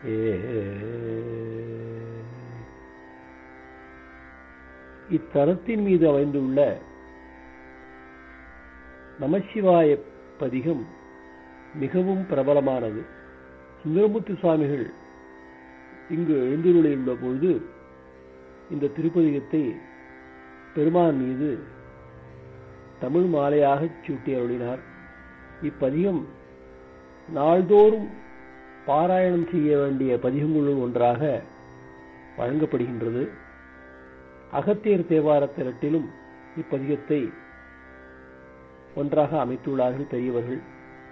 இத்தலத்தின் மீது அமைந்துள்ள நமசிவாய பதிகம் மிகவும் பிரபலமானது சுந்தரமூர்த்தி சுவாமிகள் இங்கு எழுந்துள்ள பொழுது இந்த திருப்பதிகத்தை பெருமான் மீது தமிழ் மாலையாக சூட்டி அருளினார் இப்பதிகம் நாள்தோறும் பாராயணம் செய்ய வேண்டிய பதிகங்களுள் ஒன்றாக வழங்கப்படுகின்றது அகத்தியர் தேவார திரட்டிலும் இப்பதிகத்தை ஒன்றாக அமைத்துள்ளார்கள் பெரியவர்கள்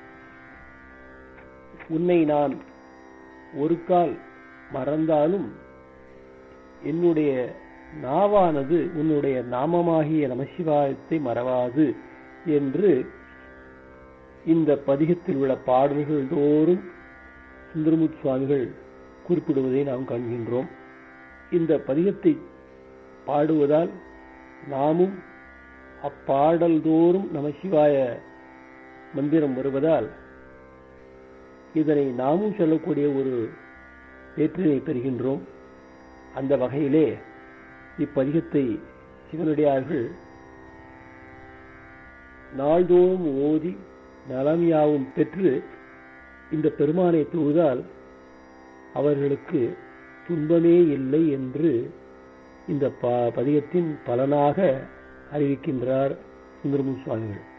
உன்னை நான் ஒரு கால் மறந்தாலும் என்னுடைய நாவானது உன்னுடைய நாமமாகிய நமசிவாயத்தை மறவாது என்று இந்த பதிகத்தில் உள்ள பாடல்கள் தோறும் சுந்தரமுத் சுவாமிகள் குறிப்பிடுவதை நாம் காண்கின்றோம் இந்த பதிகத்தை பாடுவதால் நாமும் அப்பாடல் தோறும் நமசிவாய மந்திரம் வருவதால் இதனை நாமும் சொல்லக்கூடிய ஒரு வேற்றினை பெறுகின்றோம் அந்த வகையிலே இப்பதிகத்தை சிவனடியார்கள் நாள்தோறும் ஓதி நலம் யாவும் பெற்று இந்த பெருமானை தொழுதால் அவர்களுக்கு துன்பமே இல்லை என்று இந்த பதிகத்தின் பலனாக அறிவிக்கின்றார் சுந்தரமு சுவாமிகள்